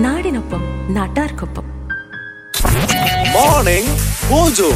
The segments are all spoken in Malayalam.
നാടിനൊപ്പം നാട്ടാർക്കൊപ്പം മോർണിംഗ് മോജോ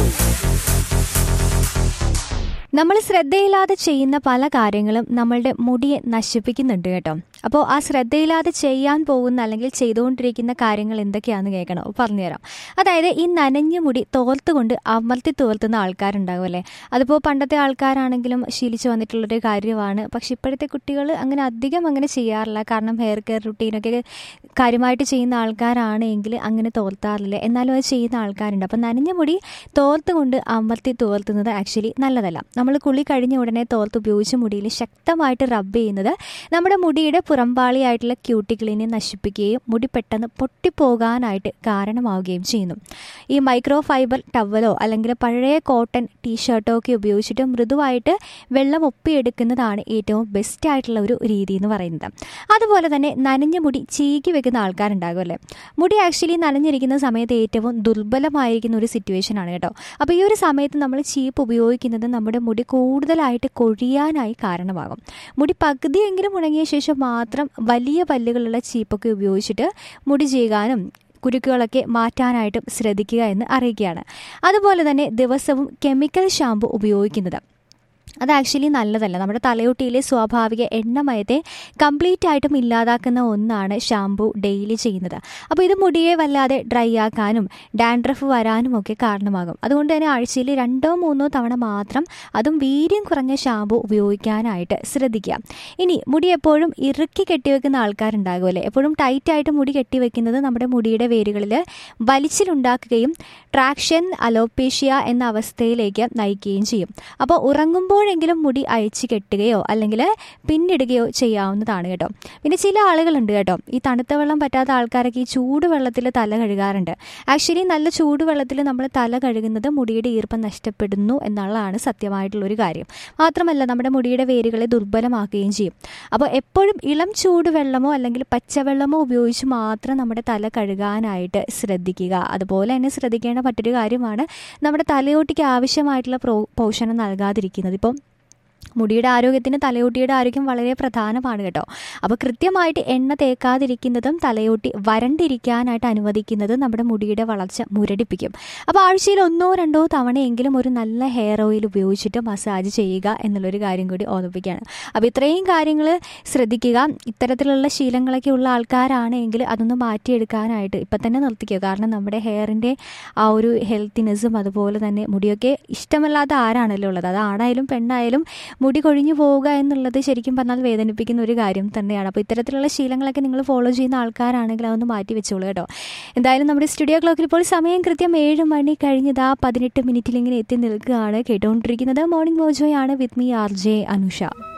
നമ്മൾ ശ്രദ്ധയില്ലാതെ ചെയ്യുന്ന പല കാര്യങ്ങളും നമ്മളുടെ മുടിയെ നശിപ്പിക്കുന്നുണ്ട് കേട്ടോ അപ്പോൾ ആ ശ്രദ്ധയില്ലാതെ ചെയ്യാൻ പോകുന്ന അല്ലെങ്കിൽ ചെയ്തുകൊണ്ടിരിക്കുന്ന കാര്യങ്ങൾ എന്തൊക്കെയാണെന്ന് കേൾക്കണോ പറഞ്ഞുതരാം അതായത് ഈ നനഞ്ഞ മുടി തോർത്തുകൊണ്ട് അമർത്തി തോർത്തുന്ന ആൾക്കാരുണ്ടാകും അല്ലേ അതിപ്പോൾ പണ്ടത്തെ ആൾക്കാരാണെങ്കിലും ശീലിച്ചു വന്നിട്ടുള്ളൊരു കാര്യമാണ് പക്ഷെ ഇപ്പോഴത്തെ കുട്ടികൾ അങ്ങനെ അധികം അങ്ങനെ ചെയ്യാറില്ല കാരണം ഹെയർ കെയർ റുട്ടീനൊക്കെ കാര്യമായിട്ട് ചെയ്യുന്ന ആൾക്കാരാണെങ്കിൽ അങ്ങനെ തോർത്താറില്ല എന്നാലും അത് ചെയ്യുന്ന ആൾക്കാരുണ്ട് അപ്പം നനഞ്ഞ മുടി തോർത്ത് കൊണ്ട് അമർത്തി തോർത്തുന്നത് ആക്ച്വലി നല്ലതല്ല നമ്മൾ കുളി കഴിഞ്ഞ ഉടനെ തോർത്ത് ഉപയോഗിച്ച് മുടിയിൽ ശക്തമായിട്ട് റബ്ബ് ചെയ്യുന്നത് നമ്മുടെ മുടിയുടെ പുറംപാളിയായിട്ടുള്ള ക്യൂട്ടിക്കിളിനെ നശിപ്പിക്കുകയും മുടി പെട്ടെന്ന് പൊട്ടിപ്പോകാനായിട്ട് കാരണമാവുകയും ചെയ്യുന്നു ഈ മൈക്രോ ഫൈബർ ടവലോ അല്ലെങ്കിൽ പഴയ കോട്ടൺ ടീഷർട്ടോ ഒക്കെ ഉപയോഗിച്ചിട്ട് മൃദുവായിട്ട് വെള്ളം ഒപ്പിയെടുക്കുന്നതാണ് ഏറ്റവും ബെസ്റ്റ് ആയിട്ടുള്ള ഒരു രീതി എന്ന് പറയുന്നത് അതുപോലെ തന്നെ നനഞ്ഞ മുടി ചീകി വെക്കുന്ന ആൾക്കാരുണ്ടാകും അല്ലേ മുടി ആക്ച്വലി നനഞ്ഞിരിക്കുന്ന സമയത്ത് ഏറ്റവും ദുർബലമായിരിക്കുന്ന ഒരു സിറ്റുവേഷൻ ആണ് കേട്ടോ അപ്പോൾ ഈ ഒരു സമയത്ത് നമ്മൾ ചീപ്പ് ഉപയോഗിക്കുന്നത് നമ്മുടെ മുടി കൂടുതലായിട്ട് കൊഴിയാനായി കാരണമാകും മുടി പകുതിയെങ്കിലും ഉണങ്ങിയ ശേഷം മാത്രം വലിയ പല്ലുകളുള്ള ചീപ്പൊക്കെ ഉപയോഗിച്ചിട്ട് മുടി ചെയ്യാനും കുരുക്കുകളൊക്കെ മാറ്റാനായിട്ടും ശ്രദ്ധിക്കുക എന്ന് അറിയിക്കുകയാണ് അതുപോലെ തന്നെ ദിവസവും കെമിക്കൽ ഷാമ്പു ഉപയോഗിക്കുന്നത് അത് ആക്ച്വലി നല്ലതല്ല നമ്മുടെ തലയൊട്ടിയിലെ സ്വാഭാവിക എണ്ണമയത്തെ കംപ്ലീറ്റ് ആയിട്ടും ഇല്ലാതാക്കുന്ന ഒന്നാണ് ഷാംപൂ ഡെയിലി ചെയ്യുന്നത് അപ്പോൾ ഇത് മുടിയെ വല്ലാതെ ഡ്രൈ ആക്കാനും ഡാൻഡ്രഫ് വരാനും ഒക്കെ കാരണമാകും അതുകൊണ്ട് തന്നെ ആഴ്ചയിൽ രണ്ടോ മൂന്നോ തവണ മാത്രം അതും വീര്യം കുറഞ്ഞ ഷാംപൂ ഉപയോഗിക്കാനായിട്ട് ശ്രദ്ധിക്കുക ഇനി മുടി എപ്പോഴും ഇറുക്കി കെട്ടിവെക്കുന്ന ആൾക്കാരുണ്ടാകുമല്ലേ എപ്പോഴും ടൈറ്റായിട്ട് മുടി കെട്ടിവെക്കുന്നത് നമ്മുടെ മുടിയുടെ വേരുകളിൽ വലിച്ചിലുണ്ടാക്കുകയും ട്രാക്ഷൻ അലോപേഷ്യ എന്ന അവസ്ഥയിലേക്ക് നയിക്കുകയും ചെയ്യും അപ്പോൾ ഉറങ്ങുമ്പോഴെങ്കിലും മുടി അഴിച്ചു കെട്ടുകയോ അല്ലെങ്കിൽ പിന്നിടുകയോ ചെയ്യാവുന്നതാണ് കേട്ടോ പിന്നെ ചില ആളുകളുണ്ട് കേട്ടോ ഈ തണുത്ത വെള്ളം പറ്റാത്ത ആൾക്കാരൊക്കെ ഈ ചൂടുവെള്ളത്തിൽ തല കഴുകാറുണ്ട് ആക്ച്വലി നല്ല ചൂടുവെള്ളത്തിൽ നമ്മൾ തല കഴുകുന്നത് മുടിയുടെ ഈർപ്പം നഷ്ടപ്പെടുന്നു എന്നുള്ളതാണ് സത്യമായിട്ടുള്ള ഒരു കാര്യം മാത്രമല്ല നമ്മുടെ മുടിയുടെ വേരുകളെ ദുർബലമാക്കുകയും ചെയ്യും അപ്പോൾ എപ്പോഴും ഇളം ചൂടുവെള്ളമോ അല്ലെങ്കിൽ പച്ചവെള്ളമോ ഉപയോഗിച്ച് മാത്രം നമ്മുടെ തല കഴുകാനായിട്ട് ശ്രദ്ധിക്കുക അതുപോലെ തന്നെ ശ്രദ്ധിക്കേണ്ട മറ്റൊരു കാര്യമാണ് നമ്മുടെ തലയോട്ടിക്ക് ആവശ്യമായിട്ടുള്ള പ്രോ പോഷണം നൽകാതിരിക്കുന്നത് ഇപ്പം മുടിയുടെ ആരോഗ്യത്തിന് തലയോട്ടിയുടെ ആരോഗ്യം വളരെ പ്രധാനമാണ് കേട്ടോ അപ്പോൾ കൃത്യമായിട്ട് എണ്ണ തേക്കാതിരിക്കുന്നതും തലയോട്ടി വരണ്ടിരിക്കാനായിട്ട് അനുവദിക്കുന്നതും നമ്മുടെ മുടിയുടെ വളർച്ച മുരടിപ്പിക്കും അപ്പോൾ ആഴ്ചയിൽ ഒന്നോ രണ്ടോ തവണയെങ്കിലും ഒരു നല്ല ഹെയർ ഓയിൽ ഉപയോഗിച്ചിട്ട് മസാജ് ചെയ്യുക എന്നുള്ളൊരു കാര്യം കൂടി ഓർമ്മിപ്പിക്കുകയാണ് അപ്പോൾ ഇത്രയും കാര്യങ്ങൾ ശ്രദ്ധിക്കുക ഇത്തരത്തിലുള്ള ശീലങ്ങളൊക്കെ ഉള്ള ആൾക്കാരാണെങ്കിൽ അതൊന്ന് മാറ്റിയെടുക്കാനായിട്ട് ഇപ്പം തന്നെ നിർത്തിക്കുക കാരണം നമ്മുടെ ഹെയറിൻ്റെ ആ ഒരു ഹെൽത്തിനെസ്സും അതുപോലെ തന്നെ മുടിയൊക്കെ ഇഷ്ടമല്ലാത്ത ആരാണല്ലോ ഉള്ളത് അത് ആണായാലും പെണ്ണായാലും മുടി കൊഴിഞ്ഞു പോവുക എന്നുള്ളത് ശരിക്കും പറഞ്ഞാൽ വേദനിപ്പിക്കുന്ന ഒരു കാര്യം തന്നെയാണ് അപ്പോൾ ഇത്തരത്തിലുള്ള ശീലങ്ങളൊക്കെ നിങ്ങൾ ഫോളോ ചെയ്യുന്ന ആൾക്കാരാണെങ്കിൽ അതൊന്ന് മാറ്റി വെച്ചോളൂ കേട്ടോ എന്തായാലും നമ്മുടെ സ്റ്റുഡിയോ ക്ലോക്കിൽ ഇപ്പോൾ സമയം കൃത്യം ഏഴ് മണി കഴിഞ്ഞതാ പതിനെട്ട് മിനിറ്റിൽ ഇങ്ങനെ എത്തി നിൽക്കുകയാണ് കേട്ടുകൊണ്ടിരിക്കുന്നത് മോർണിംഗ് മോജോയാണ് with me R J Anusha